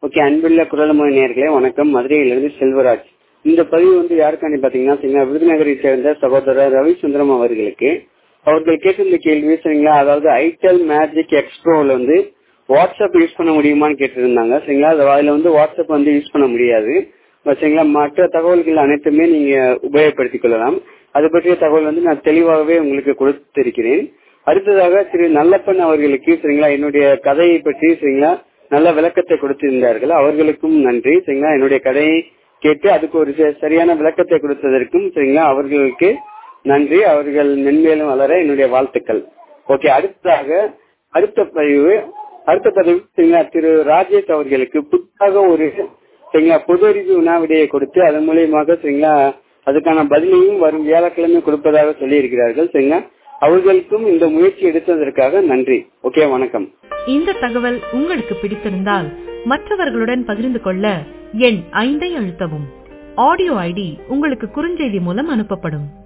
okay அன்புள்ள குரலமொழி நேர்களே வணக்கம் மதுரையிலிருந்து செல்வராஜ் இந்த பதிவு வந்து யாருக்காண்டி பாத்தீங்கன்னா சரிங்களா விருதுநகரை சேர்ந்த சகோதரர் ரவி சுந்தரம் அவர்களுக்கு அவர்கள் கேட்டிருந்த கேள்வி சரிங்களா அதாவது ஐடெல் மேஜிக் எக்ஸ்ப்ரோல வந்து வாட்ஸ்அப் யூஸ் பண்ண முடியுமான்னு கேட்டிருந்தாங்க சரிங்களா அது அதுல வந்து வாட்ஸ்அப் வந்து யூஸ் பண்ண முடியாது சரிங்களா மற்ற தகவல்கள் அனைத்துமே நீங்க உபயோகப்படுத்திக் கொள்ளலாம் அது பற்றிய தகவல் வந்து நான் தெளிவாகவே உங்களுக்கு கொடுத்திருக்கிறேன் அடுத்ததாக திரு நல்லப்பன் அவர்களுக்கு சரிங்களா என்னுடைய கதையை பற்றி சரிங்களா நல்ல விளக்கத்தை கொடுத்திருந்தார்கள் அவர்களுக்கும் நன்றி சரிங்களா என்னுடைய கதையை கேட்டு அதுக்கு ஒரு சரியான விளக்கத்தை கொடுத்ததற்கும் சரிங்களா அவர்களுக்கு நன்றி அவர்கள் மென்மேலும் வளர என்னுடைய வாழ்த்துக்கள் ஓகே அடுத்ததாக அடுத்த பதிவு அடுத்த பதிவு சரிங்களா திரு ராஜேஷ் அவர்களுக்கு புத்தாக ஒரு சரிங்களா பொது அறிவு வினாவிடையை கொடுத்து அதன் மூலியமாக சரிங்களா அதுக்கான பதிலையும் வரும் வியாழக்கிழமை கொடுப்பதாக சொல்லி இருக்கிறார்கள் சரிங்களா அவர்களுக்கும் இந்த முயற்சி எடுத்ததற்காக நன்றி ஓகே வணக்கம் இந்த தகவல் உங்களுக்கு பிடித்திருந்தால் மற்றவர்களுடன் பகிர்ந்து கொள்ள எண் ஐந்தை அழுத்தவும் ஆடியோ ஐடி உங்களுக்கு குறுஞ்செய்தி மூலம் அனுப்பப்படும்